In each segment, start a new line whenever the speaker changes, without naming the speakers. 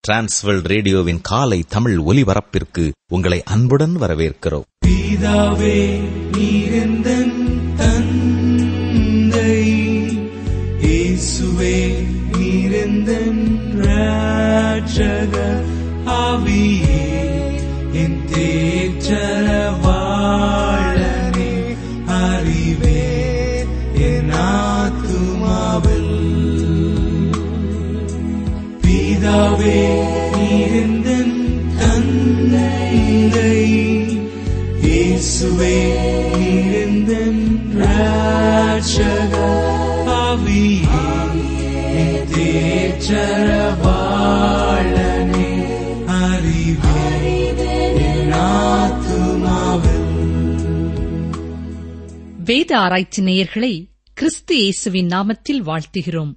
Transworld ரேடியோவின் காலை தமிழ் ஒலிபரப்பிற்கு உங்களை அன்புடன் வரவேற்கிறோம்
பிதாவே நீரெந்தன் தந்தை இயேசுவே நீரெந்தன் ராட்சக ஆவியே என் தேற்றரவாளனே அறிவே என் ஆத்துமாவில் பிதாவே நீரெந்தன் தந்தை இயேசுவே நீரெந்தன் ராட்சக ஆவியே என் தேற்றரவாளனே அறிவே என் ஆத்துமாவில்
வேத ஆராய்ச்சி நேயர்களை கிறிஸ்து இயேசுவின் நாமத்தில் வாழ்த்துகிறோம்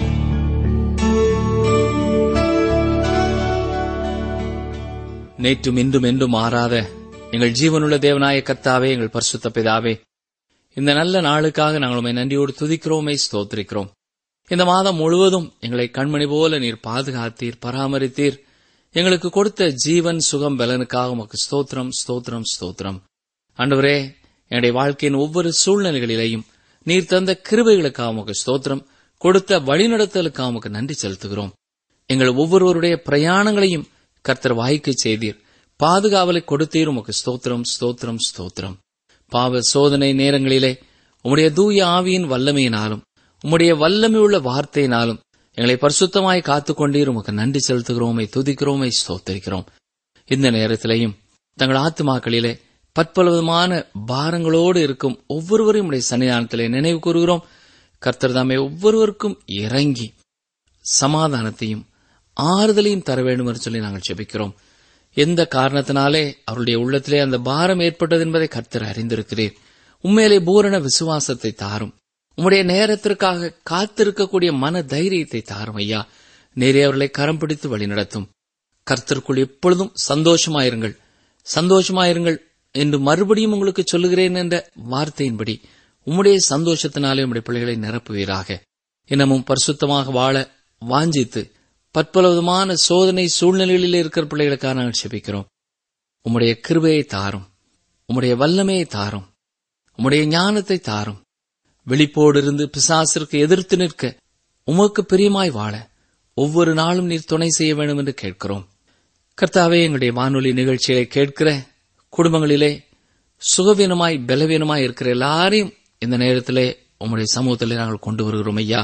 நேற்றும் இன்றும் என்றும் மாறாத எங்கள் ஜீவனுள்ள தேவனாய கர்த்தாவே எங்கள் பரிசுத்த பிதாவே இந்த நல்ல நாளுக்காக நாங்கள் உம்மை நன்றியோடு துதிக்கிறோமே ஸ்தோத்திரிக்கிறோம் இந்த மாதம் முழுவதும் எங்களை கண்மணி போல நீர் பாதுகாத்தீர் பராமரித்தீர் எங்களுக்கு கொடுத்த ஜீவன் சுகம் பலனுக்காக உமக்கு ஸ்தோத்திரம் ஸ்தோத்திரம் ஸ்தோத்திரம் ஆண்டவரே என்னுடைய வாழ்க்கையின் ஒவ்வொரு சூழ்நிலைகளிலேயும் நீர் தந்த கிருபைகளுக்காக உமக்கு ஸ்தோத்திரம் கொடுத்த வழிநடத்தலுக்காக உமக்கு நன்றி செலுத்துகிறோம் எங்கள் ஒவ்வொருவருடைய பிரயாணங்களையும் கர்த்தர் வாய்க்கு செய்தீர் பாதுகாவலை கொடுத்தீர் உமக்கு ஸ்தோத்திரம் ஸ்தோத்திரம் ஸ்தோத்திரம் பாவ சோதனை நேரங்களிலே உம்முடைய தூய ஆவியின் வல்லமையினாலும் உம்முடைய வல்லமையுள்ள வார்த்தையினாலும் எங்களை பரிசுத்தமாய் காத்துக் கொண்டீர் உமக்கு நன்றி செலுத்துகிறோமை துதிக்கிறோமை ஸ்தோத்தரிக்கிறோம் இந்த நேரத்திலேயும் தங்கள் ஆத்துமாக்களிலே பற்பலவிதமான பாரங்களோடு இருக்கும் ஒவ்வொருவரையும் உடைய சன்னிதானத்திலே நினைவு கூறுகிறோம் கர்த்தர் தாமே ஒவ்வொருவருக்கும் இறங்கி சமாதானத்தையும் ஆறுதலையும் தர வேண்டும் என்று சொல்லி நாங்கள் ஜெபிக்கிறோம் எந்த காரணத்தினாலே அவருடைய உள்ளத்திலே அந்த பாரம் ஏற்பட்டது என்பதை கர்த்தர் அறிந்திருக்கிறீர் உண்மையிலே பூரண விசுவாசத்தை தாரும் உம்முடைய நேரத்திற்காக காத்திருக்கக்கூடிய மன தைரியத்தை தாரும் ஐயா நேரே அவர்களை கரம் பிடித்து வழிநடத்தும் கர்த்தருக்குள் எப்பொழுதும் சந்தோஷமாயிருங்கள் சந்தோஷமாயிருங்கள் என்று மறுபடியும் உங்களுக்கு சொல்லுகிறேன் என்ற வார்த்தையின்படி உம்முடைய சந்தோஷத்தினாலே உம்முடைய பிள்ளைகளை நிரப்புவீராக இன்னமும் பரிசுத்தமாக வாழ வாஞ்சித்து பற்பலவிதமான சோதனை சூழ்நிலைகளில் இருக்கிற பிள்ளைகளுக்காக நாங்கள் செபிக்கிறோம் உம்முடைய கிருபையை தாரும் உம்முடைய வல்லமையை தாரும் உம்முடைய ஞானத்தை தாரும் வெளிப்போடு இருந்து பிசாசிற்கு எதிர்த்து நிற்க உமக்கு பிரியமாய் வாழ ஒவ்வொரு நாளும் நீர் துணை செய்ய வேண்டும் என்று கேட்கிறோம் கர்த்தாவே எங்களுடைய வானொலி நிகழ்ச்சிகளை கேட்கிற குடும்பங்களிலே சுகவீனமாய் பலவீனமாய் இருக்கிற எல்லாரையும் இந்த நேரத்திலே உம்முடைய சமூகத்திலே நாங்கள் கொண்டு வருகிறோம் ஐயா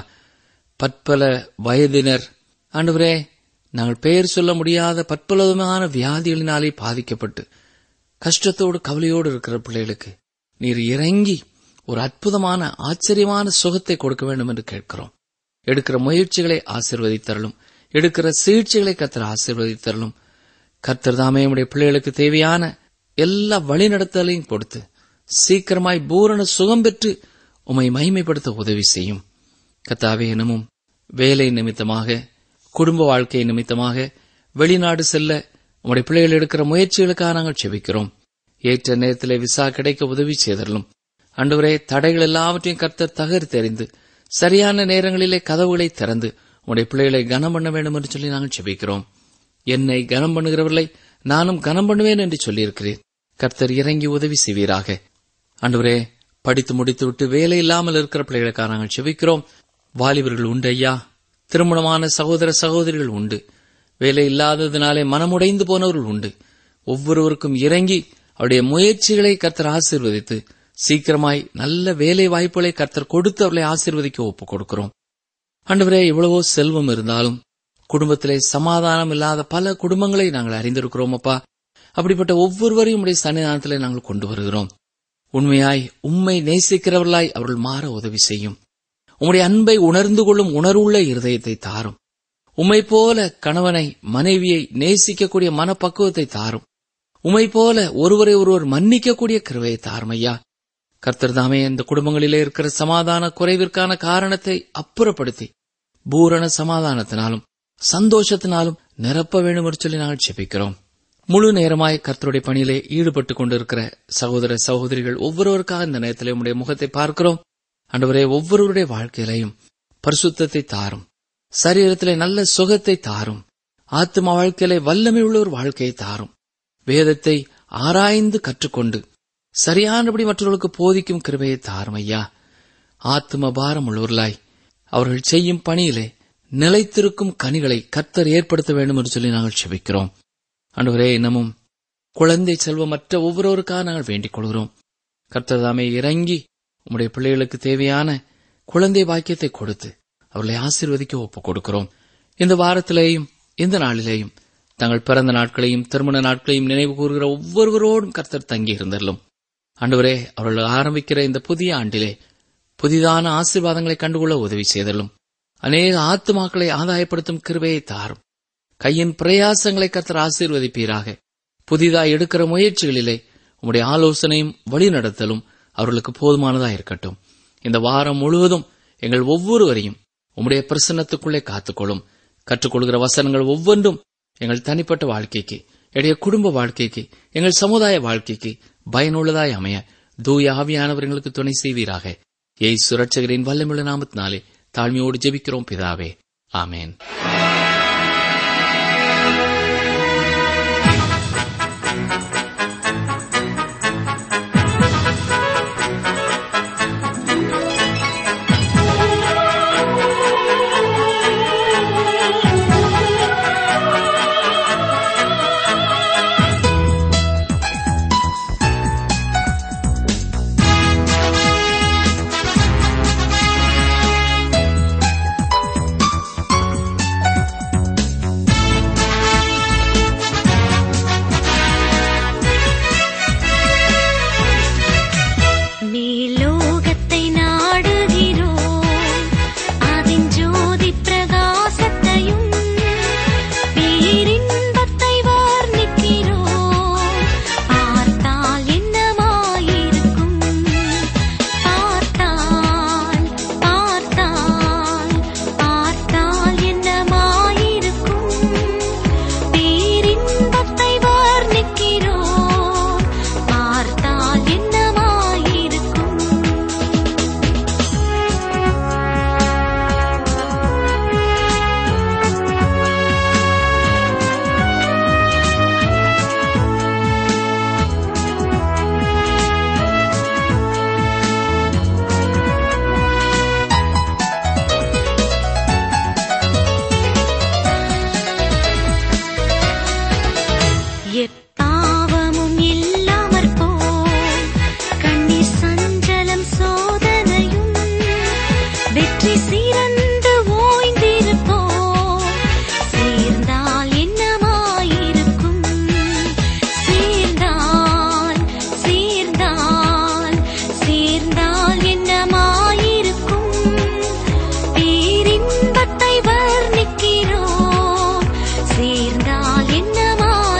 பற்பல வயதினர் ஆண்டவரே நாங்கள் பெயர் சொல்ல முடியாத பற்பலவிதமான வியாதிகளினாலே பாதிக்கப்பட்டு கஷ்டத்தோடு கவலையோடு இருக்கிற பிள்ளைகளுக்கு நீர் இறங்கி ஒரு அற்புதமான ஆச்சரியமான சுகத்தை கொடுக்க வேண்டும் என்று கேட்கிறோம் எடுக்கிற முயற்சிகளை ஆசிர்வதித்தரலும் எடுக்கிற சிகிச்சைகளை கத்தர் ஆசிர்வதித்தரலும் கர்த்தர் தாமே உடைய பிள்ளைகளுக்கு தேவையான எல்லா வழிநடத்தலையும் கொடுத்து சீக்கிரமாய் பூரண சுகம் பெற்று உம்மை மகிமைப்படுத்த உதவி செய்யும் கத்தாவே எனமும் வேலை நிமித்தமாக குடும்ப வாழ்க்கை நிமித்தமாக வெளிநாடு செல்ல உம்முடைய பிள்ளைகள் எடுக்கிற முயற்சிகளுக்காக நாங்கள் செபிக்கிறோம் ஏற்ற நேரத்தில் விசா கிடைக்க உதவி செய்தரலும் அன்றுவரே தடைகள் எல்லாவற்றையும் கர்த்தர் தகர் தெரிந்து சரியான நேரங்களிலே கதவுகளை திறந்து உம்முடைய பிள்ளைகளை கனம் பண்ண வேண்டும் என்று சொல்லி நாங்கள் செபிக்கிறோம் என்னை கனம் பண்ணுகிறவர்களை நானும் கனம் பண்ணுவேன் என்று சொல்லியிருக்கிறேன் கர்த்தர் இறங்கி உதவி செய்வீராக அன்றுவரே படித்து முடித்துவிட்டு வேலை இல்லாமல் இருக்கிற பிள்ளைகளுக்காக நாங்கள் செபிக்கிறோம் வாலிபர்கள் உண்டு ஐயா திருமணமான சகோதர சகோதரிகள் உண்டு வேலை இல்லாததினாலே மனமுடைந்து போனவர்கள் உண்டு ஒவ்வொருவருக்கும் இறங்கி அவருடைய முயற்சிகளை கர்த்தர் ஆசீர்வதித்து சீக்கிரமாய் நல்ல வேலை வாய்ப்புகளை கர்த்தர் கொடுத்து அவர்களை ஆசீர்வதிக்க ஒப்புக் கொடுக்கிறோம் ஆண்டவரே எவ்வளவோ செல்வம் இருந்தாலும் குடும்பத்திலே சமாதானம் இல்லாத பல குடும்பங்களை நாங்கள் அறிந்திருக்கிறோம் அப்பா அப்படிப்பட்ட ஒவ்வொருவரையும் உடைய சன்னிதானத்திலே நாங்கள் கொண்டு வருகிறோம் உண்மையாய் உம்மை நேசிக்கிறவர்களாய் அவர்கள் மாற உதவி செய்யும் உம்முடைய அன்பை உணர்ந்து கொள்ளும் உணர்வுள்ள இருதயத்தை தாரும் உம்மை போல கணவனை மனைவியை நேசிக்கக்கூடிய மனப்பக்குவத்தை தாரும் உம்மை போல ஒருவரை ஒருவர் மன்னிக்கக்கூடிய கிருவையை தாரும் ஐயா கர்த்தர் தாமே இந்த குடும்பங்களிலே இருக்கிற சமாதான குறைவிற்கான காரணத்தை அப்புறப்படுத்தி பூரண சமாதானத்தினாலும் சந்தோஷத்தினாலும் நிரப்ப வேண்டும் என்று சொல்லி நாங்கள் செபிக்கிறோம் முழு நேரமாய் கர்த்தருடைய பணியிலே ஈடுபட்டுக் கொண்டிருக்கிற சகோதர சகோதரிகள் ஒவ்வொருவருக்காக இந்த நேரத்திலே உம்முடைய முகத்தை பார்க்கிறோம் ஆண்டவரே ஒவ்வொருவருடைய வாழ்க்கையிலையும் பரிசுத்தத்தை தாரும் சரீரத்திலே நல்ல சுகத்தை தாரும் ஆத்ம வாழ்க்கையிலே வல்லமை உள்ள ஒரு வாழ்க்கையை தாரும் வேதத்தை ஆராய்ந்து கற்றுக்கொண்டு சரியானபடி மற்றவர்களுக்கு போதிக்கும் கிருபையை தாரும் ஐயா ஆத்ம பாரம் உள்ளவர்களாய் அவர்கள் செய்யும் பணியிலே நிலைத்திருக்கும் கனிகளை கர்த்தர் ஏற்படுத்த வேண்டும் என்று சொல்லி நாங்கள் செபிக்கிறோம் அன்றுவரே இன்னமும் குழந்தை செல்வமற்ற ஒவ்வொருவருக்காக நாங்கள் வேண்டிக் கொள்கிறோம் கர்த்தர் தாமே இறங்கி உம்முடைய பிள்ளைகளுக்கு தேவையான குழந்தை பாக்கியத்தை கொடுத்து அவர்களை ஆசீர்வதிக்க ஒப்புக் கொடுக்கிறோம் இந்த வாரத்திலேயும் இந்த நாளிலேயும் தங்கள் பிறந்த நாட்களையும் திருமண நாட்களையும் நினைவு கூறுகிற ஒவ்வொருவரோடும் கர்த்தர் தங்கி இருந்தருளும் ஆண்டவரே அவர்கள் ஆரம்பிக்கிற இந்த புதிய ஆண்டிலே புதிதான ஆசீர்வாதங்களை கண்டுகொள்ள உதவி செய்தலும் அநேக ஆத்துமாக்களை ஆதாயப்படுத்தும் கிருபையை தாரும் கையின் பிரயாசங்களை கர்த்தர் ஆசீர்வதிப்பீராக புதிதாய் எடுக்கிற முயற்சிகளிலே உம்முடைய ஆலோசனையும் வழிநடத்தலும் அவர்களுக்கு போதுமானதா இருக்கட்டும் இந்த வாரம் முழுவதும் எங்கள் ஒவ்வொருவரையும் உம்முடைய பிரசன்னத்துக்குள்ளே காத்துக்கொள்ளும் கற்றுக்கொள்கிற வசனங்கள் ஒவ்வொன்றும் எங்கள் தனிப்பட்ட வாழ்க்கைக்கு எடைய குடும்ப வாழ்க்கைக்கு எங்கள் சமுதாய வாழ்க்கைக்கு பயனுள்ளதாய் அமைய தூய ஆவியானவர் எங்களுக்கு துணை செய்வீராக ஏய் சுரட்சகரின் வல்லமுள்ள நாமத்தினாலே தாழ்மையோடு ஜெபிக்கிறோம் பிதாவே ஆமேன்
மேலோகத்தை நாடுகிறோம் அதன் ஜோதி பிரகாசத்தையும் பேரின்பத்தை வர்ணிக்கிறோம் பார்த்தால் என்னமாயிருக்கும் பார்த்தால் பார்த்தால் பார்த்தால் என்னமாயிருக்கும் பேரின்பத்தை வர்ணிக்கிறோம் பார்த்தால் என்னமாயிருக்கும் எப்பாவமும் இல்லாமற் போய் கண்ணீர் சஞ்சலம் சோதனையும் வெற்றி சிறந்து ஓய்ந்திருப்போம் சேர்ந்தால் என்னமாயிருக்கும் சேர்ந்தால் சேர்ந்தால் சேர்ந்தால் என்னமாயிருக்கும் பேரின்பத்தை வர்ணிக்கிறோம் சேர்ந்தால் என்னமாயிருக்கும்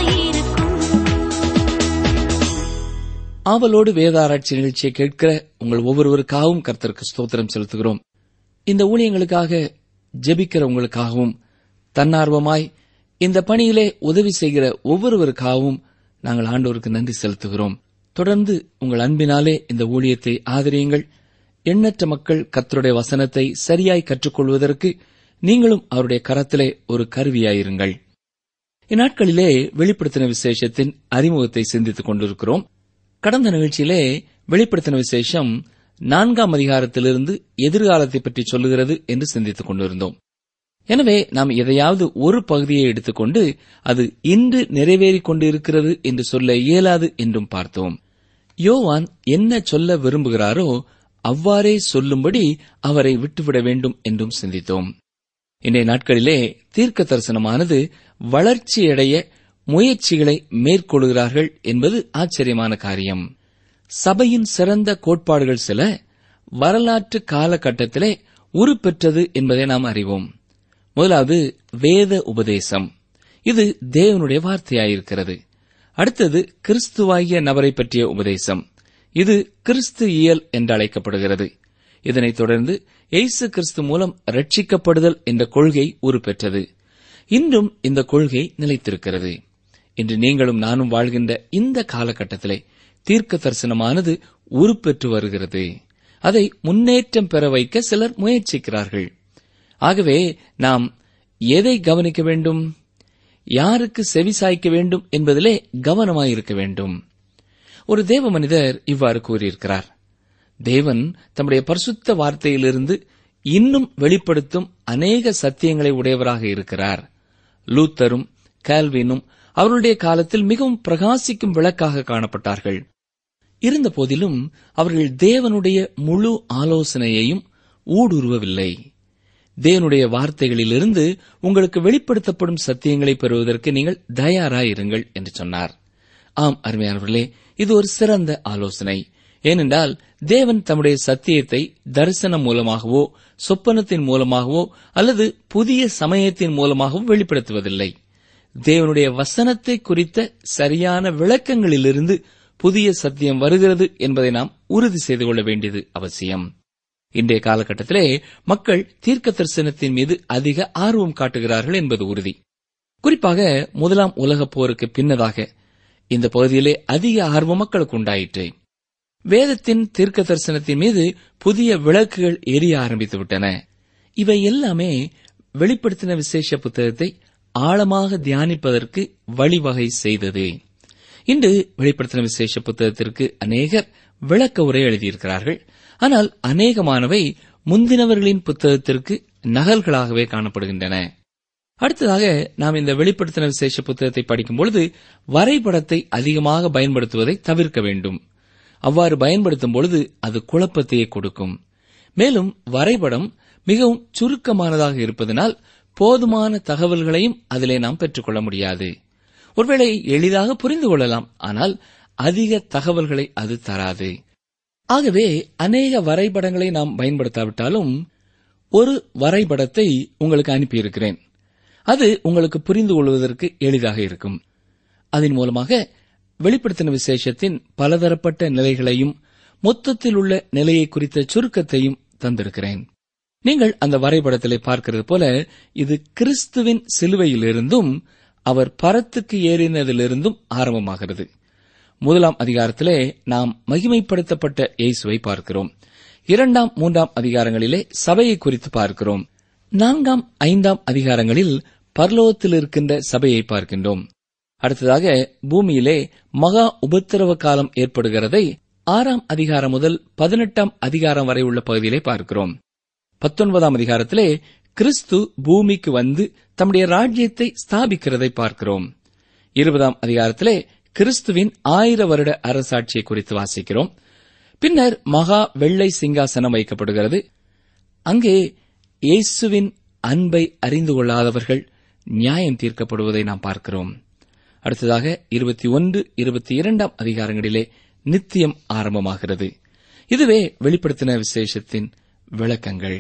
ஆவலோடு வேதாராய்ச்சி நிகழ்ச்சியை கேட்கிற உங்கள் ஒவ்வொருவருக்காகவும் கர்த்தருக்கு ஸ்தோத்திரம் செலுத்துகிறோம் இந்த ஊழியங்களுக்காக ஜெபிக்கிற உங்களுக்காகவும் தன்னார்வமாய் இந்த பணியிலே உதவி செய்கிற ஒவ்வொருவருக்காகவும் நாங்கள் ஆண்டோருக்கு நன்றி செலுத்துகிறோம் தொடர்ந்து உங்கள் அன்பினாலே இந்த ஊழியத்தை ஆதரியுங்கள் எண்ணற்ற மக்கள் கர்த்தருடைய வசனத்தை சரியாய் கற்றுக்கொள்வதற்கு நீங்களும் அவருடைய கரத்திலே ஒரு கருவியாயிருங்கள் இந்நாட்களிலே வெளிப்படுத்தின விசேஷத்தின் அறிமுகத்தை சிந்தித்துக் கொண்டிருக்கிறோம் கடந்த நிகழ்ச்சியிலே வெளிப்படுத்தின விசேஷம் நான்காம் அதிகாரத்திலிருந்து எதிர்காலத்தை பற்றி சொல்லுகிறது என்று சிந்தித்துக் கொண்டிருந்தோம் எனவே நாம் எதையாவது ஒரு பகுதியை எடுத்துக்கொண்டு அது இன்று நிறைவேறிக் கொண்டிருக்கிறது என்று சொல்ல இயலாது என்றும் பார்த்தோம் யோவான் என்ன சொல்ல விரும்புகிறாரோ அவ்வாறே சொல்லும்படி அவரை விட்டுவிட வேண்டும் என்றும் சிந்தித்தோம் இன்றைய நாட்களிலே தீர்க்க தரிசனமானது வளர்ச்சியடைய முயற்சிகளை மேற்கொள்கிறார்கள் என்பது ஆச்சரியமான காரியம் சபையின் சிறந்த கோட்பாடுகள் சில வரலாற்று காலகட்டத்திலே உருப்பெற்றது என்பதை நாம் அறிவோம் முதலாவது வேத உபதேசம் இது தேவனுடைய வார்த்தையாயிருக்கிறது அடுத்தது கிறிஸ்துவாகிய நபரை பற்றிய உபதேசம் இது கிறிஸ்து இயல் என்று அழைக்கப்படுகிறது இதனைத் தொடர்ந்து இயேசு கிறிஸ்து மூலம் ரட்சிக்கப்படுதல் என்ற கொள்கை உருப்பெற்றது இன்றும் இந்த கொள்கை நிலைத்திருக்கிறது இன்று நீங்களும் நானும் வாழ்கின்ற இந்த காலகட்டத்திலே தீர்க்க தரிசனமானது உருப்பெற்று வருகிறது அதை முன்னேற்றம் பெற வைக்க சிலர் முயற்சிக்கிறார்கள் ஆகவே நாம் எதை கவனிக்க வேண்டும் யாருக்கு செவி சாய்க்க வேண்டும் என்பதிலே கவனமாயிருக்க வேண்டும் ஒரு தேவ மனிதர் இவ்வாறு கூறியிருக்கிறார் தேவன் தம்முடைய பரிசுத்த வார்த்தையிலிருந்து இன்னும் வெளிப்படுத்தும் அநேக சத்தியங்களை உடையவராக இருக்கிறார் லூத்தரும் கால்வினும் அவருடைய காலத்தில் மிகவும் பிரகாசிக்கும் விளக்காக காணப்பட்டார்கள் இருந்த போதிலும் அவர்கள் தேவனுடைய முழு ஆலோசனையையும் ஊடுருவவில்லை தேவனுடைய வார்த்தைகளிலிருந்து உங்களுக்கு வெளிப்படுத்தப்படும் சத்தியங்களை பெறுவதற்கு நீங்கள் தயாராயிருங்கள் என்று சொன்னார் ஆம் அருமையானவர்களே இது ஒரு சிறந்த ஆலோசனை ஏனென்றால் தேவன் தம்முடைய சத்தியத்தை தரிசனம் மூலமாகவோ சொப்பனத்தின் மூலமாகவோ அல்லது புதிய சமயத்தின் மூலமாகவோ வெளிப்படுத்துவதில்லை தேவனுடைய வசனத்தை குறித்த சரியான விளக்கங்களிலிருந்து புதிய சத்தியம் வருகிறது என்பதை நாம் உறுதி செய்து கொள்ள வேண்டியது அவசியம் இன்றைய காலகட்டத்திலே மக்கள் தீர்க்க தரிசனத்தின் மீது அதிக ஆர்வம் காட்டுகிறார்கள் என்பது உறுதி குறிப்பாக முதலாம் உலகப் போருக்கு பின்னதாக இந்த பகுதியிலே அதிக ஆர்வம் மக்களுக்கு உண்டாயிற்று வேதத்தின் தீர்க்க தரிசனத்தின் மீது புதிய விளக்குகள் எரிய ஆரம்பித்து விட்டன இவை எல்லாமே வெளிப்படுத்தின விசேஷ புத்தகத்தை ஆழமாக தியானிப்பதற்கு வழிவகை செய்தது இன்று வெளிப்படுத்தின விசேஷ புத்தகத்திற்கு அநேகர் விளக்க உரை எழுதியிருக்கிறார்கள் ஆனால் அநேகமானவை முந்தினவர்களின் புத்தகத்திற்கு நகல்களாகவே காணப்படுகின்றன அடுத்ததாக நாம் இந்த வெளிப்படுத்தின விசேஷ புத்தகத்தை படிக்கும் பொழுது வரைபடத்தை அதிகமாக பயன்படுத்துவதை தவிர்க்க வேண்டும் அவ்வாறு பயன்படுத்தும் பொழுது அது குழப்பத்தையே கொடுக்கும் மேலும் வரைபடம் மிகவும் சுருக்கமானதாக இருப்பதனால் போதுமான தகவல்களையும் அதிலே நாம் பெற்றுக்கொள்ள முடியாது ஒருவேளை எளிதாக புரிந்து கொள்ளலாம் ஆனால் அதிக தகவல்களை அது தராது ஆகவே அநேக வரைபடங்களை நாம் பயன்படுத்தாவிட்டாலும் ஒரு வரைபடத்தை உங்களுக்கு அனுப்பியிருக்கிறேன் அது உங்களுக்கு புரிந்து கொள்வதற்கு எளிதாக இருக்கும் அதன் மூலமாக வெளிப்படுத்தின விசேஷத்தின் பலதரப்பட்ட நிலைகளையும் மொத்தத்தில் உள்ள நிலையை குறித்த சுருக்கத்தையும் தந்திருக்கிறேன் நீங்கள் அந்த வரைபடத்திலே பார்க்கிறது போல இது கிறிஸ்துவின் சிலுவையிலிருந்தும் அவர் பரத்துக்கு ஏறினதிலிருந்தும் ஆரம்பமாகிறது முதலாம் அதிகாரத்திலே நாம் மகிமைப்படுத்தப்பட்ட இயேசுவை பார்க்கிறோம் இரண்டாம் மூன்றாம் அதிகாரங்களிலே சபையை குறித்து பார்க்கிறோம் நான்காம் ஐந்தாம் அதிகாரங்களில் பரலோகத்தில் இருக்கின்ற சபையை பார்க்கின்றோம் அடுத்ததாக பூமியிலே மகா உபத்திரவ காலம் ஏற்படுகிறதை ஆறாம் அதிகாரம் முதல் பதினெட்டாம் அதிகாரம் வரை உள்ள பகுதியிலே பார்க்கிறோம் பத்தொன்பதாம் அதிகாரத்திலே கிறிஸ்து பூமிக்கு வந்து தம்முடைய ராஜ்யத்தை ஸ்தாபிக்கிறதை பார்க்கிறோம் இருபதாம் அதிகாரத்திலே கிறிஸ்துவின் ஆயிர வருட அரசாட்சியை குறித்து வாசிக்கிறோம் பின்னர் மகா வெள்ளை சிங்காசனம் வைக்கப்படுகிறது அங்கே இயேசுவின் அன்பை அறிந்து கொள்ளாதவர்கள் நியாயம் தீர்க்கப்படுவதை நாம் பார்க்கிறோம் அடுத்ததாக இருபத்தி ஒன்று இருபத்தி இரண்டாம் அதிகாரங்களிலே நித்தியம் ஆரம்பமாகிறது இதுவே வெளிப்படுத்தின விசேஷத்தின் விளக்கங்கள்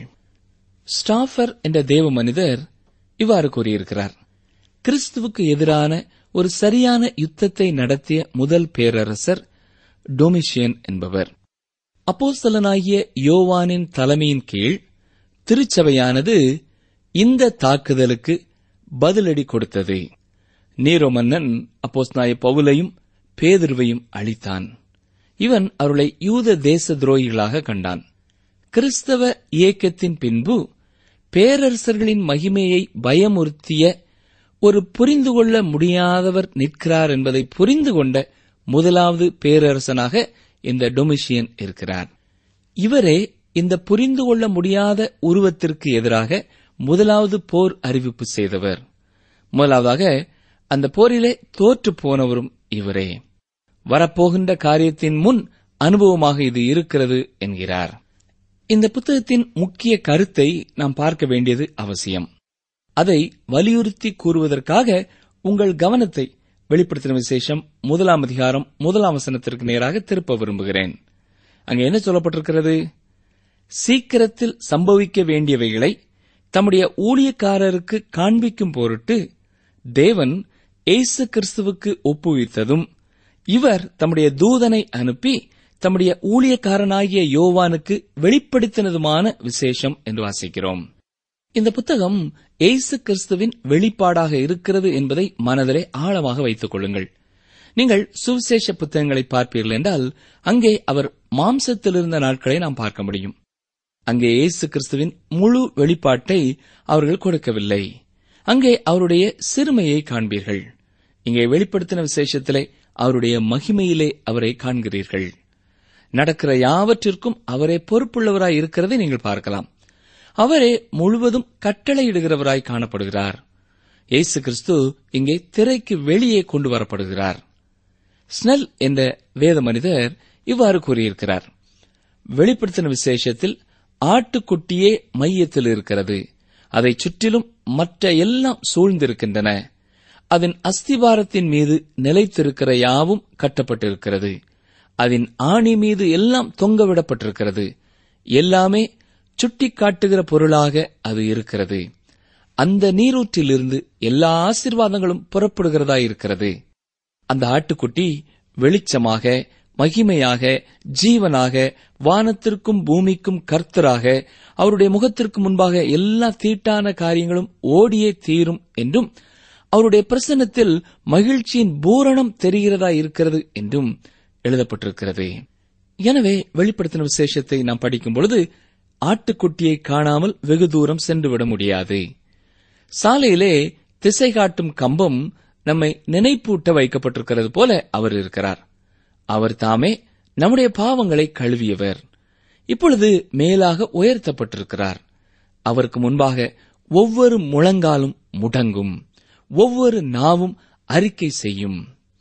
ஸ்டாஃபர் என்ற தேவ மனிதர் இவ்வாறு கூறியிருக்கிறார் கிறிஸ்துவுக்கு எதிரான ஒரு சரியான யுத்தத்தை நடத்திய முதல் பேரரசர் டொமிஷியன் என்பவர் அப்போஸ்தலனாகிய யோவானின் தலைமையின் கீழ் திருச்சபையானது இந்த தாக்குதலுக்கு பதிலடி கொடுத்தது நீரோ மன்னன் அப்போஸ்நாய பவுலையும் பேதுருவையும் அழித்தான் இவன் அவர்களை யூத தேச துரோகிகளாக கண்டான் கிறிஸ்தவ இயக்கத்தின் பின்பு பேரரசர்களின் மகிமையை பயமுறுத்திய ஒரு புரிந்து கொள்ள முடியாதவர் நிற்கிறார் என்பதை புரிந்து கொண்ட முதலாவது பேரரசனாக இந்த டொமிஷியன் இருக்கிறார் இவரே இந்த புரிந்து கொள்ள முடியாத உருவத்திற்கு எதிராக முதலாவது போர் அறிவிப்பு செய்தவர் முதலாவதாக அந்த போரிலே தோற்று போனவரும் இவரே வரப்போகின்ற காரியத்தின் முன் அனுபவமாக இது இருக்கிறது என்கிறார் இந்த புத்தகத்தின் முக்கிய கருத்தை நாம் பார்க்க வேண்டியது அவசியம் அதை வலியுறுத்தி கூறுவதற்காக உங்கள் கவனத்தை வெளிப்படுத்தின விசேஷம் முதலாம் அதிகாரம் முதலாம் வசனத்திற்கு நேராக திருப்ப விரும்புகிறேன் அங்கே என்ன சொல்லப்பட்டிருக்கிறது சீக்கிரத்தில் சம்பவிக்க வேண்டியவைகளை தம்முடைய ஊழியக்காரருக்கு காண்பிக்கும் பொருட்டு தேவன் இயேசு கிறிஸ்துவுக்கு ஒப்புவித்ததும் இவர் தம்முடைய தூதனை அனுப்பி தம்முடைய ஊழியக்காரனாகிய யோவானுக்கு வெளிப்படுத்தினதுமான விசேஷம் என்று வாசிக்கிறோம் இந்த புத்தகம் இயேசு கிறிஸ்துவின் வெளிப்பாடாக இருக்கிறது என்பதை மனதிலே ஆழமாக வைத்துக் கொள்ளுங்கள் நீங்கள் சுவிசேஷ புத்தகங்களை பார்ப்பீர்கள் என்றால் அங்கே அவர் மாம்சத்தில் இருந்த நாட்களை நாம் பார்க்க முடியும் அங்கே இயேசு கிறிஸ்துவின் முழு வெளிப்பாட்டை அவர்கள் கொடுக்கவில்லை அங்கே அவருடைய சிறுமையை காண்பீர்கள் இங்கே வெளிப்படுத்தின விசேஷத்திலே அவருடைய மகிமையிலே அவரை காண்கிறீர்கள் நடக்கிற யாவற்றிற்கும் அவரே பொறுப்புள்ளவராய் இருக்கிறதை நீங்கள் பார்க்கலாம் அவரே முழுவதும் கட்டளையிடுகிறவராய் காணப்படுகிறார் இயேசு கிறிஸ்து இங்கே திரைக்கு வெளியே கொண்டு வரப்படுகிறார் ஸ்னெல் என்ற வேத மனிதர் இவ்வாறு கூறியிருக்கிறார் வெளிப்படுத்தின விசேஷத்தில் ஆட்டுக்குட்டியே மையத்தில் இருக்கிறது அதைச் சுற்றிலும் மற்ற எல்லாம் சூழ்ந்திருக்கின்றன அதன் அஸ்திவாரத்தின் மீது நிலைத்திருக்கிற யாவும் கட்டப்பட்டிருக்கிறது அதன் ஆணி மீது எல்லாம் தொங்கவிடப்பட்டிருக்கிறது எல்லாமே சுட்டிக்காட்டுகிற பொருளாக அது இருக்கிறது அந்த நீரூற்றிலிருந்து எல்லா ஆசீர்வாதங்களும் புறப்படுகிறதா இருக்கிறது அந்த ஆட்டுக்குட்டி வெளிச்சமாக மகிமையாக ஜீவனாக வானத்திற்கும் பூமிக்கும் கர்த்தராக அவருடைய முகத்திற்கு முன்பாக எல்லா தீட்டான காரியங்களும் ஓடியே தீரும் என்றும் அவருடைய பிரசன்னத்தில் மகிழ்ச்சியின் பூரணம் தெரிகிறதா இருக்கிறது என்றும் எழுதப்பட்டிருக்கிறது எனவே வெளிப்படுத்தின விசேஷத்தை நாம் படிக்கும் பொழுது ஆட்டுக்குட்டியை காணாமல் வெகு தூரம் சென்றுவிட முடியாது சாலையிலே திசை காட்டும் கம்பம் நம்மை நினைப்பூட்ட வைக்கப்பட்டிருக்கிறது போல அவர் இருக்கிறார் அவர் தாமே நம்முடைய பாவங்களை கழுவியவர் இப்பொழுது மேலாக உயர்த்தப்பட்டிருக்கிறார் அவருக்கு முன்பாக ஒவ்வொரு முழங்காலும் முடங்கும் ஒவ்வொரு நாவும் அறிக்கை செய்யும்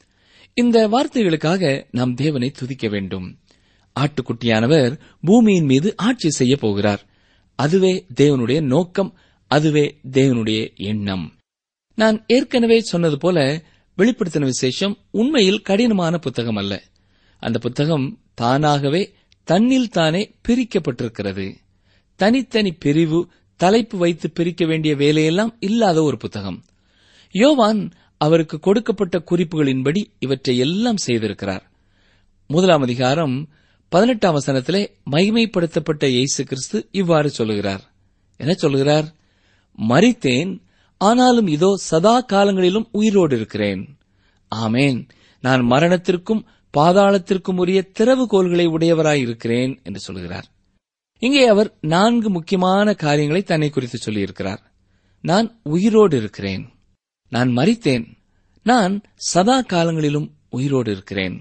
இந்த வார்த்தைகளுக்காக நாம் தேவனை துதிக்க வேண்டும் ஆட்டுக்குட்டியானவர் பூமியின் மீது ஆட்சி செய்ய போகிறார் அதுவே தேவனுடைய நோக்கம் அதுவே தேவனுடைய எண்ணம் நான் ஏற்கனவே சொன்னது போல வெளிப்படுத்தின விசேஷம் உண்மையில் கடினமான புத்தகம் அல்ல அந்த புத்தகம் தானாகவே தன்னில் தானே பிரிக்கப்பட்டிருக்கிறது தனித்தனி பிரிவு தலைப்பு வைத்து பிரிக்க வேண்டிய வேலையெல்லாம் இல்லாத ஒரு புத்தகம் யோவான் அவருக்கு கொடுக்கப்பட்ட குறிப்புகளின்படி இவற்றை எல்லாம் செய்திருக்கிறார் முதலாம் அதிகாரம் பதினெட்டாம் வசனத்திலே மகிமைப்படுத்தப்பட்ட இயேசு கிறிஸ்து இவ்வாறு சொல்லுகிறார் என்ன சொல்லுகிறார் மறித்தேன் ஆனாலும் இதோ சதா காலங்களிலும் உயிரோடு இருக்கிறேன் ஆமேன் நான் மரணத்திற்கும் பாதாளத்திற்கும் உரிய திறவுகோள்களை உடையவராயிருக்கிறேன் என்று சொல்கிறார் இங்கே அவர் நான்கு முக்கியமான காரியங்களை தன்னை குறித்து சொல்லியிருக்கிறார் நான் உயிரோடு இருக்கிறேன் நான் மறித்தேன் நான் சதா காலங்களிலும் உயிரோடு இருக்கிறேன்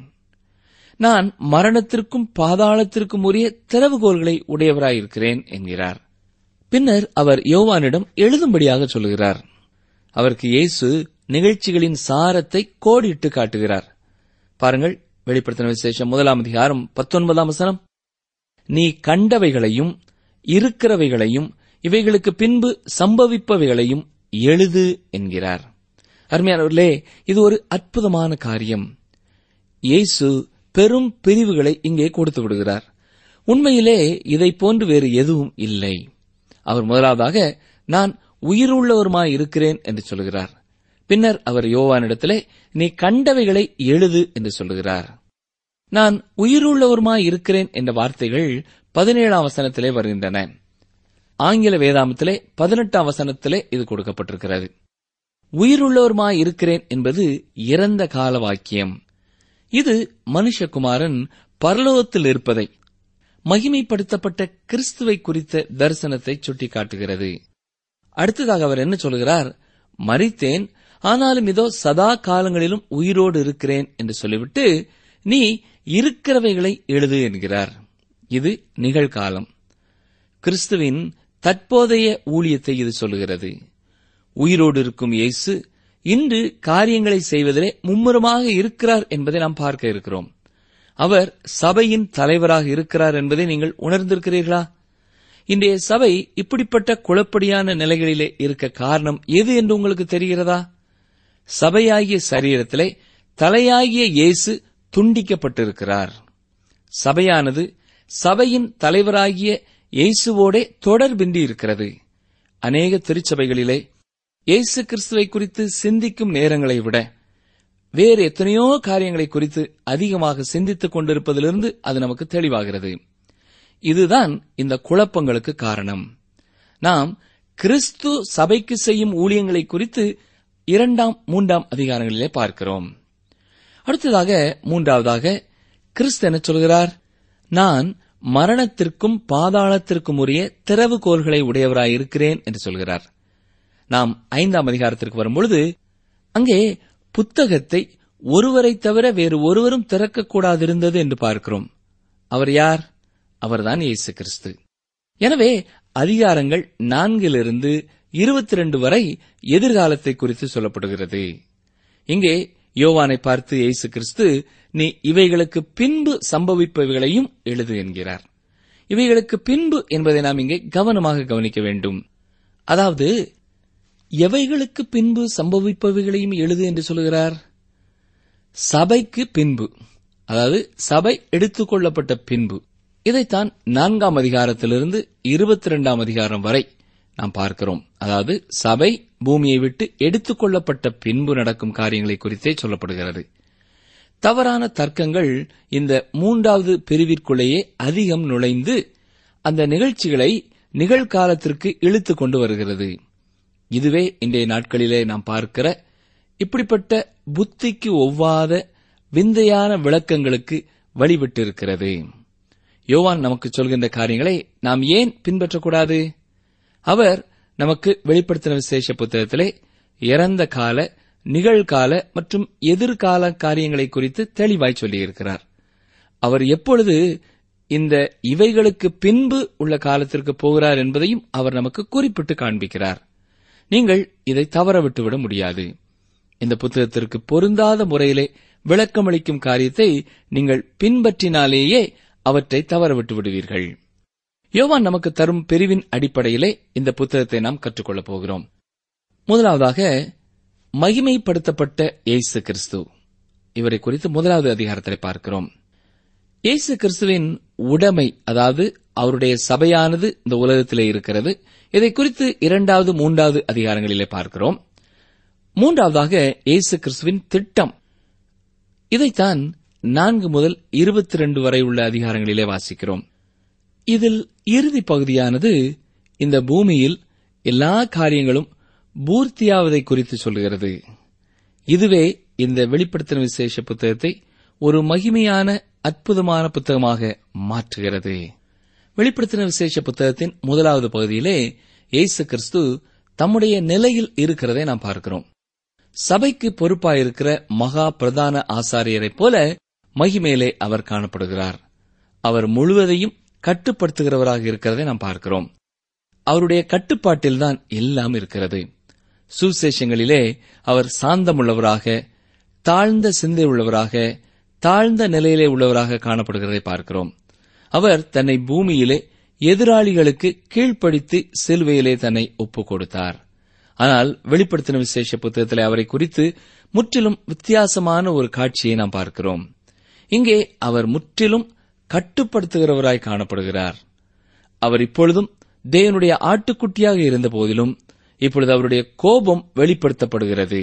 நான் மரணத்திற்கும் பாதாளத்திற்கும் உரிய திறவுகோள்களை உடையவராயிருக்கிறேன் என்கிறார் பின்னர் அவர் யோவானிடம் எழுதும்படியாக சொல்லுகிறார் அவருக்கு இயேசு நிகழ்ச்சிகளின் சாரத்தை கோடிட்டு காட்டுகிறார் பாருங்கள் வெளிப்படுத்தின விசேஷம் முதலாம் அதிகாரம் பத்தொன்பதாம் வசனம் நீ கண்டவைகளையும் இருக்கிறவைகளையும் இவைகளுக்கு பின்பு சம்பவிப்பவைகளையும் எழுது என்கிறார் அருமையானவர்களே இது ஒரு அற்புதமான காரியம் இயேசு பெரும் பிரிவுகளை இங்கே கொடுத்து விடுகிறார் உண்மையிலே இதை போன்று வேறு எதுவும் இல்லை அவர் முதலாவதாக நான் உயிருள்ளவருமாய் இருக்கிறேன் என்று சொல்கிறார் பின்னர் அவர் யோவானிடத்திலே நீ கண்டவைகளை எழுது என்று சொல்லுகிறார் நான் உயிருள்ளவருமாய் இருக்கிறேன் என்ற வார்த்தைகள் பதினேழாம் வசனத்திலே வருகின்றன ஆங்கில வேதாமத்திலே பதினெட்டாம் வசனத்திலே இது கொடுக்கப்பட்டிருக்கிறது உயிருள்ளவருமாய் இருக்கிறேன் என்பது இறந்த கால வாக்கியம் இது மனுஷகுமாரன் பரலோகத்தில் இருப்பதை மகிமைப்படுத்தப்பட்ட கிறிஸ்துவை குறித்த தரிசனத்தை சுட்டிக்காட்டுகிறது அடுத்ததாக அவர் என்ன சொல்கிறார் மறித்தேன் ஆனாலும் இதோ சதா காலங்களிலும் உயிரோடு இருக்கிறேன் என்று சொல்லிவிட்டு நீ இருக்கிறவைகளை எழுது என்கிறார் இது நிகழ்காலம் கிறிஸ்துவின் தற்போதைய ஊழியத்தை இது சொல்லுகிறது உயிரோடு இருக்கும் இயேசு இன்று காரியங்களை செய்வதிலே மும்முரமாக இருக்கிறார் என்பதை நாம் பார்க்க இருக்கிறோம் அவர் சபையின் தலைவராக இருக்கிறார் என்பதை நீங்கள் உணர்ந்திருக்கிறீர்களா இன்றைய சபை இப்படிப்பட்ட குழப்படியான நிலைகளிலே இருக்க காரணம் எது என்று உங்களுக்கு தெரிகிறதா சபையாகிய சரீரத்திலே தலையாகிய இயேசு துண்டிக்கப்பட்டிருக்கிறார் சபையானது சபையின் தலைவராகிய இயேசுவோடே தொடர்பின்றி இருக்கிறது அநேக திருச்சபைகளிலே இயேசு கிறிஸ்துவை குறித்து சிந்திக்கும் நேரங்களை விட வேறு எத்தனையோ காரியங்களை குறித்து அதிகமாக சிந்தித்துக் கொண்டிருப்பதிலிருந்து அது நமக்கு தெளிவாகிறது இதுதான் இந்த குழப்பங்களுக்கு காரணம் நாம் கிறிஸ்து சபைக்கு செய்யும் ஊழியங்களை குறித்து இரண்டாம் மூன்றாம் அதிகாரங்களிலே பார்க்கிறோம் அடுத்ததாக மூன்றாவதாக கிறிஸ்து என்ன சொல்கிறார் நான் மரணத்திற்கும் பாதாளத்திற்கும் உரிய திறவுகோள்களை உடையவராயிருக்கிறேன் என்று சொல்கிறார் நாம் ஐந்தாம் அதிகாரத்திற்கு வரும்பொழுது அங்கே புத்தகத்தை ஒருவரை தவிர வேறு ஒருவரும் திறக்கக்கூடாதிருந்தது என்று பார்க்கிறோம் அவர் யார் அவர்தான் இயேசு கிறிஸ்து எனவே அதிகாரங்கள் நான்கிலிருந்து இருபத்தி ரெண்டு வரை எதிர்காலத்தை குறித்து சொல்லப்படுகிறது இங்கே யோவானை பார்த்து இயேசு கிறிஸ்து நீ இவைகளுக்கு பின்பு சம்பவிப்பவைகளையும் எழுது என்கிறார் இவைகளுக்கு பின்பு என்பதை நாம் இங்கே கவனமாக கவனிக்க வேண்டும் அதாவது எவைகளுக்கு பின்பு சம்பவிப்பவைகளையும் எழுது என்று சொல்கிறார் சபைக்கு பின்பு அதாவது சபை எடுத்துக்கொள்ளப்பட்ட பின்பு இதைத்தான் நான்காம் அதிகாரத்திலிருந்து இருபத்தி இரண்டாம் அதிகாரம் வரை நாம் பார்க்கிறோம் அதாவது சபை பூமியை விட்டு எடுத்துக்கொள்ளப்பட்ட பின்பு நடக்கும் காரியங்களை குறித்தே சொல்லப்படுகிறது தவறான தர்க்கங்கள் இந்த மூன்றாவது பிரிவிற்குள்ளேயே அதிகம் நுழைந்து அந்த நிகழ்ச்சிகளை நிகழ்காலத்திற்கு இழுத்து கொண்டு வருகிறது இதுவே இன்றைய நாட்களிலே நாம் பார்க்கிற இப்படிப்பட்ட புத்திக்கு ஒவ்வாத விந்தையான விளக்கங்களுக்கு வழிவிட்டிருக்கிறது யோவான் நமக்கு சொல்கின்ற காரியங்களை நாம் ஏன் பின்பற்றக்கூடாது அவர் நமக்கு வெளிப்படுத்தின விசேஷ புத்தகத்திலே இறந்த கால நிகழ்கால மற்றும் எதிர்கால காரியங்களை குறித்து தெளிவாய் சொல்லியிருக்கிறார் அவர் எப்பொழுது இந்த இவைகளுக்கு பின்பு உள்ள காலத்திற்கு போகிறார் என்பதையும் அவர் நமக்கு குறிப்பிட்டு காண்பிக்கிறார் நீங்கள் இதை தவற விட்டுவிட முடியாது இந்த புத்தகத்திற்கு பொருந்தாத முறையிலே விளக்கமளிக்கும் காரியத்தை நீங்கள் பின்பற்றினாலேயே அவற்றை தவறவிட்டு விடுவீர்கள் யோவான் நமக்கு தரும் பிரிவின் அடிப்படையிலே இந்த புத்தகத்தை நாம் கற்றுக்கொள்ளப் போகிறோம் முதலாவதாக மகிமைப்படுத்தப்பட்ட இயேசு கிறிஸ்து இவரை குறித்து முதலாவது அதிகாரத்தை பார்க்கிறோம் இயேசு கிறிஸ்துவின் உடைமை அதாவது அவருடைய சபையானது இந்த உலகத்திலே இருக்கிறது இதை குறித்து இரண்டாவது மூன்றாவது அதிகாரங்களிலே பார்க்கிறோம் மூன்றாவதாக இயேசு கிறிஸ்துவின் திட்டம் இதைத்தான் நான்கு முதல் இருபத்தி ரெண்டு வரை உள்ள அதிகாரங்களிலே வாசிக்கிறோம் இதில் இறுதி பகுதியானது இந்த பூமியில் எல்லா காரியங்களும் பூர்த்தியாவதை குறித்து சொல்கிறது இதுவே இந்த வெளிப்படுத்தின விசேஷ புத்தகத்தை ஒரு மகிமையான அற்புதமான புத்தகமாக மாற்றுகிறது வெளிப்படுத்தின விசேஷ புத்தகத்தின் முதலாவது பகுதியிலே இயேசு கிறிஸ்து தம்முடைய நிலையில் இருக்கிறதை நாம் பார்க்கிறோம் சபைக்கு பொறுப்பாயிருக்கிற மகா பிரதான ஆசாரியரைப் போல மகிமேலே அவர் காணப்படுகிறார் அவர் முழுவதையும் கட்டுப்படுத்துகிறவராக இருக்கிறதை நாம் பார்க்கிறோம் அவருடைய கட்டுப்பாட்டில்தான் எல்லாம் இருக்கிறது சுசேஷங்களிலே அவர் சாந்தமுள்ளவராக தாழ்ந்த சிந்தை உள்ளவராக தாழ்ந்த நிலையிலே உள்ளவராக காணப்படுகிறதை பார்க்கிறோம் அவர் தன்னை பூமியிலே எதிராளிகளுக்கு கீழ்ப்படுத்தி சிலுவையிலே தன்னை ஒப்புக் கொடுத்தார் ஆனால் வெளிப்படுத்தின விசேஷ புத்தகத்தில் அவரை குறித்து முற்றிலும் வித்தியாசமான ஒரு காட்சியை நாம் பார்க்கிறோம் இங்கே அவர் முற்றிலும் கட்டுப்படுத்துகிறவராய் காணப்படுகிறார் அவர் இப்பொழுதும் தேவனுடைய ஆட்டுக்குட்டியாக இருந்த போதிலும் இப்பொழுது அவருடைய கோபம் வெளிப்படுத்தப்படுகிறது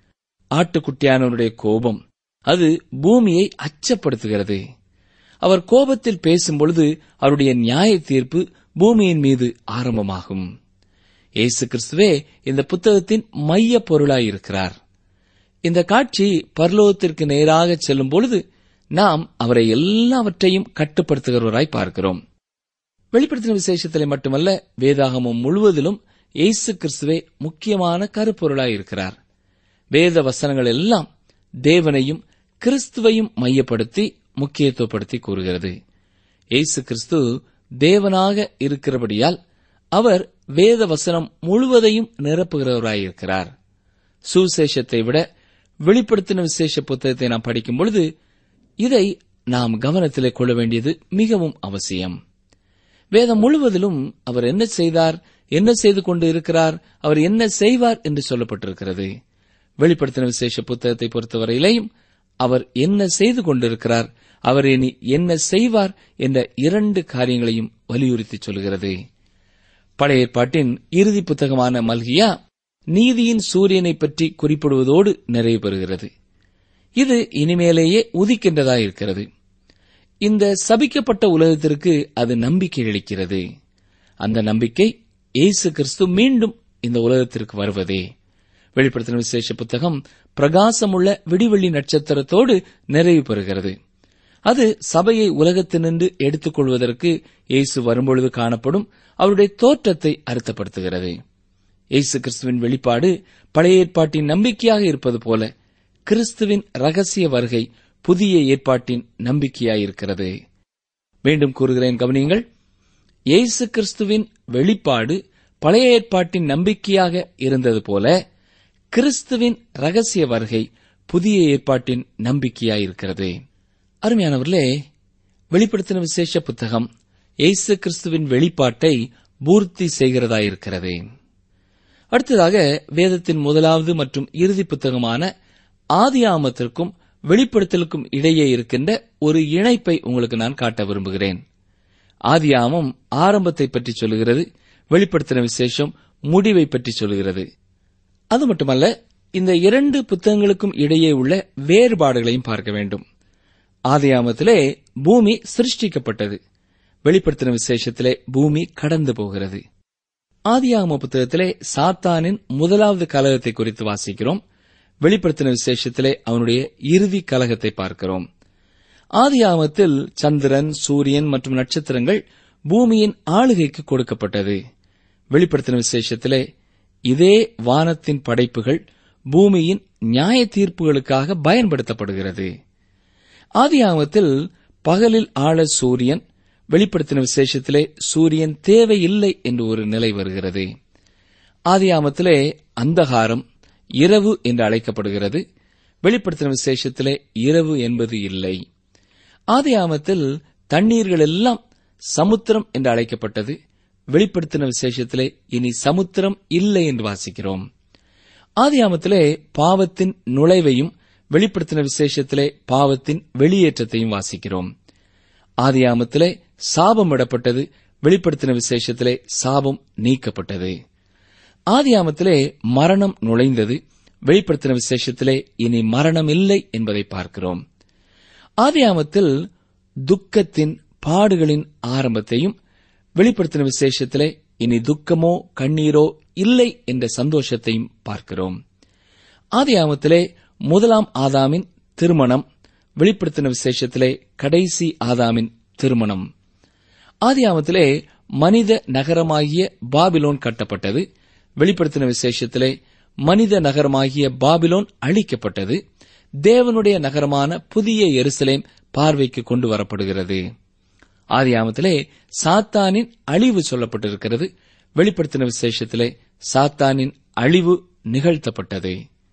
ஆட்டுக்குட்டியானவருடைய கோபம் அது பூமியை அச்சப்படுத்துகிறது அவர் கோபத்தில் பேசும்பொழுது அவருடைய நியாய தீர்ப்பு பூமியின் மீது ஆரம்பமாகும் இயேசு கிறிஸ்துவே இந்த புத்தகத்தின் மைய பொருளாயிருக்கிறார் இந்த காட்சி பரலோகத்திற்கு நேராக செல்லும் பொழுது நாம் அவரை எல்லாவற்றையும் கட்டுப்படுத்துகிறவராய் பார்க்கிறோம் வெளிப்படுத்தின விசேஷத்திலே மட்டுமல்ல வேதாகமம் முழுவதிலும் இயேசு கிறிஸ்துவே முக்கியமான கருப்பொருளாய் இருக்கிறார் வேத வசனங்கள் எல்லாம் தேவனையும் கிறிஸ்துவையும் மையப்படுத்தி முக்கியத்துவப்படுத்தி கூறுகிறது இயேசு கிறிஸ்து தேவனாக இருக்கிறபடியால் அவர் வேத வசனம் முழுவதையும் நிரப்புகிறவராயிருக்கிறார் சுவிசேஷத்தை விட வெளிப்படுத்தின விசேஷ புத்தகத்தை நாம் படிக்கும் பொழுது இதை நாம் கவனத்திலே கொள்ள வேண்டியது மிகவும் அவசியம் வேதம் முழுவதிலும் அவர் என்ன செய்தார் என்ன செய்து கொண்டு இருக்கிறார் அவர் என்ன செய்வார் என்று சொல்லப்பட்டிருக்கிறது வெளிப்படுத்தின விசேஷ புத்தகத்தை பொறுத்தவரையிலேயும் அவர் என்ன செய்து கொண்டிருக்கிறார் அவர் இனி என்ன செய்வார் என்ற இரண்டு காரியங்களையும் வலியுறுத்தி சொல்கிறது பழைய ஏற்பாட்டின் இறுதி புத்தகமான மல்கியா நீதியின் சூரியனை பற்றி குறிப்பிடுவதோடு நிறைவு பெறுகிறது இது இனிமேலேயே உதிக்கின்றதாயிருக்கிறது இந்த சபிக்கப்பட்ட உலகத்திற்கு அது நம்பிக்கை அளிக்கிறது அந்த நம்பிக்கை இயேசு கிறிஸ்து மீண்டும் இந்த உலகத்திற்கு வருவதே வெளிப்படுத்தின விசேஷ புத்தகம் பிரகாசமுள்ள விடிவெள்ளி நட்சத்திரத்தோடு நிறைவு பெறுகிறது அது சபையை உலகத்தினின்று எடுத்துக் கொள்வதற்கு இயேசு வரும்பொழுது காணப்படும் அவருடைய தோற்றத்தை அர்த்தப்படுத்துகிறது இயேசு கிறிஸ்துவின் வெளிப்பாடு பழைய ஏற்பாட்டின் நம்பிக்கையாக இருப்பது போல கிறிஸ்துவின் ரகசிய வருகை புதிய ஏற்பாட்டின் நம்பிக்கையாயிருக்கிறது மீண்டும் கூறுகிறேன் கவனியுங்கள் இயேசு கிறிஸ்துவின் வெளிப்பாடு பழைய ஏற்பாட்டின் நம்பிக்கையாக இருந்தது போல கிறிஸ்துவின் ரகசிய வருகை புதிய ஏற்பாட்டின் நம்பிக்கையாயிருக்கிறது அருமையானவர்களே வெளிப்படுத்தின விசேஷ புத்தகம் இயேசு கிறிஸ்துவின் வெளிப்பாட்டை பூர்த்தி செய்கிறதாயிருக்கிறது அடுத்ததாக வேதத்தின் முதலாவது மற்றும் இறுதி புத்தகமான ஆதியாமத்திற்கும் வெளிப்படுத்தலுக்கும் இடையே இருக்கின்ற ஒரு இணைப்பை உங்களுக்கு நான் காட்ட விரும்புகிறேன் ஆதியாமம் ஆரம்பத்தை பற்றி சொல்லுகிறது வெளிப்படுத்தின விசேஷம் முடிவை பற்றி சொல்லுகிறது அது மட்டுமல்ல இந்த இரண்டு புத்தகங்களுக்கும் இடையே உள்ள வேறுபாடுகளையும் பார்க்க வேண்டும் ஆதியாமத்திலே பூமி சிருஷ்டிக்கப்பட்டது வெளிப்படுத்தின விசேஷத்திலே பூமி கடந்து போகிறது ஆதியாகம புத்தகத்திலே சாத்தானின் முதலாவது கலகத்தை குறித்து வாசிக்கிறோம் வெளிப்படுத்தின விசேஷத்திலே அவனுடைய இறுதி கலகத்தை பார்க்கிறோம் ஆதியாகமத்தில் சந்திரன் சூரியன் மற்றும் நட்சத்திரங்கள் பூமியின் ஆளுகைக்கு கொடுக்கப்பட்டது வெளிப்படுத்தின விசேஷத்திலே இதே வானத்தின் படைப்புகள் பூமியின் நியாய தீர்ப்புகளுக்காக பயன்படுத்தப்படுகிறது ஆதியாகமத்தில் பகலில் ஆள சூரியன் வெளிப்படுத்தின விசேஷத்திலே சூரியன் தேவையில்லை என்று ஒரு நிலை வருகிறது ஆதியாமத்திலே அந்தகாரம் இரவு என்று அழைக்கப்படுகிறது வெளிப்படுத்தின விசேஷத்திலே இரவு என்பது இல்லை ஆதியாமத்தில் தண்ணீர்கள் எல்லாம் சமுத்திரம் என்று அழைக்கப்பட்டது வெளிப்படுத்தின விசேஷத்திலே இனி சமுத்திரம் இல்லை என்று வாசிக்கிறோம் ஆதியாமத்திலே பாவத்தின் நுழைவையும் வெளிப்படுத்தின விசேஷத்திலே பாவத்தின் வெளியேற்றத்தையும் வாசிக்கிறோம் ஆதியாமத்திலே சாபம் விடப்பட்டது வெளிப்படுத்தின விசேஷத்திலே சாபம் நீக்கப்பட்டது ஆதியாமத்திலே மரணம் நுழைந்தது வெளிப்படுத்தின விசேஷத்திலே இனி மரணம் இல்லை என்பதை பார்க்கிறோம் ஆதியாமத்தில் துக்கத்தின் பாடுகளின் ஆரம்பத்தையும் வெளிப்படுத்தின விசேஷத்திலே இனி துக்கமோ கண்ணீரோ இல்லை என்ற சந்தோஷத்தையும் பார்க்கிறோம் ஆதியாமத்திலே முதலாம் ஆதாமின் திருமணம் வெளிப்படுத்தின விசேஷத்திலே கடைசி ஆதாமின் திருமணம் ஆதியாமத்திலே மனித நகரமாகிய பாபிலோன் கட்டப்பட்டது வெளிப்படுத்தின விசேஷத்திலே மனித நகரமாகிய பாபிலோன் அழிக்கப்பட்டது தேவனுடைய நகரமான புதிய எருசலேம் பார்வைக்கு கொண்டு வரப்படுகிறது ஆதியாமத்திலே சாத்தானின் அழிவு சொல்லப்பட்டிருக்கிறது வெளிப்படுத்தின விசேஷத்திலே சாத்தானின் அழிவு நிகழ்த்தப்பட்டது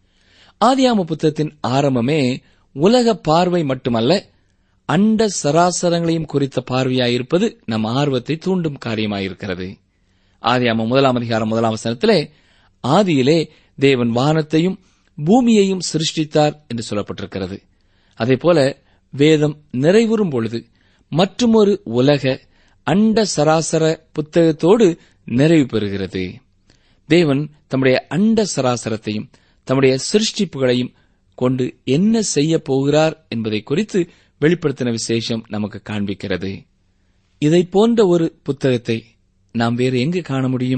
ஆதியாம புத்தகத்தின் ஆரம்பமே உலக பார்வை மட்டுமல்ல அண்ட சராசரங்களையும் குறித்த பார்வையாயிருப்பது நம் ஆர்வத்தை தூண்டும் காரியமாயிருக்கிறது ஆதியாம முதலாம் அதிகாரம் முதலாம் வசனத்திலே ஆதியிலே தேவன் வானத்தையும் பூமியையும் சிருஷ்டித்தார் என்று சொல்லப்பட்டிருக்கிறது அதேபோல வேதம் நிறைவுறும் பொழுது மற்றுமொரு உலக அண்ட சராசர புத்தகத்தோடு நிறைவு பெறுகிறது தேவன் தம்முடைய அண்ட சராசரத்தையும் தம்முடைய சிருஷ்டிப்புகளையும் கொண்டு என்ன செய்ய போகிறார் என்பதை குறித்து வெளிப்படுத்தின விசேஷம் நமக்கு காண்பிக்கிறது இதை போன்ற ஒரு புத்தகத்தை நாம் வேறு எங்கு காண முடியும்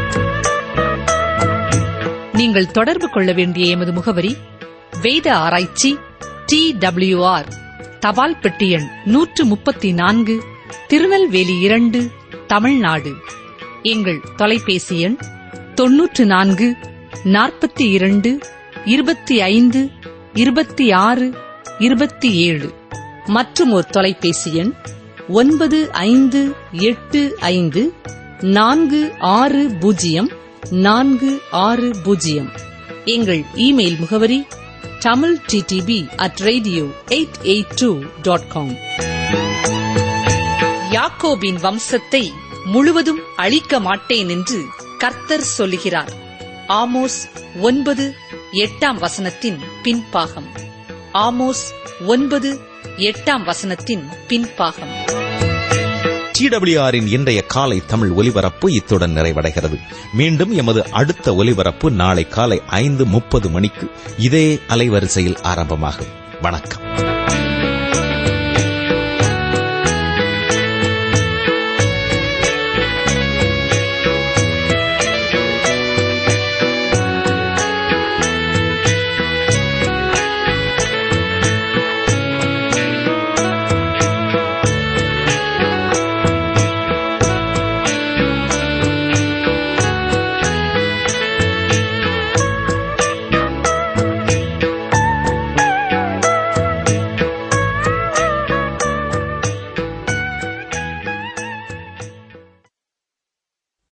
நீங்கள் தொடர்பு கொள்ள வேண்டிய எமது முகவரி வேத ஆராய்ச்சி டி ஆர் தபால் பெட்டி எண் நூற்று முப்பத்தி நான்கு திருநெல்வேலி இரண்டு தமிழ்நாடு எங்கள் தொலைபேசி எண் தொன்னூற்று நான்கு நாற்பத்தி இரண்டு இருபத்தி ஐந்து இருபத்தி ஆறு இருபத்தி ஏழு மற்றும் ஒரு தொலைபேசி எண் ஒன்பது ஐந்து எட்டு ஐந்து நான்கு ஆறு பூஜ்ஜியம் நான்கு ஆறு பூஜ்ஜியம் எங்கள் இமெயில் முகவரி Tamil DTP at radio eight eight two dot com யாக்கோபின் வம்சத்தை முழுவதும் அழிக்க மாட்டேன் என்று கர்த்தர் சொல்லுகிறார் ஆமோஸ் ஒன்பது எட்டாம் வசனத்தின் பின்பாகம் ஆமோஸ் ஒன்பது எட்டாம் வசனத்தின் பின்பாகம்
டிடபிள்யூஆரின் இன்றைய காலை தமிழ் ஒலிபரப்பு இத்துடன் நிறைவடைகிறது மீண்டும் எமது அடுத்த ஒலிபரப்பு நாளை காலை ஐந்து முப்பது மணிக்கு இதே அலைவரிசையில் ஆரம்பமாகும் வணக்கம்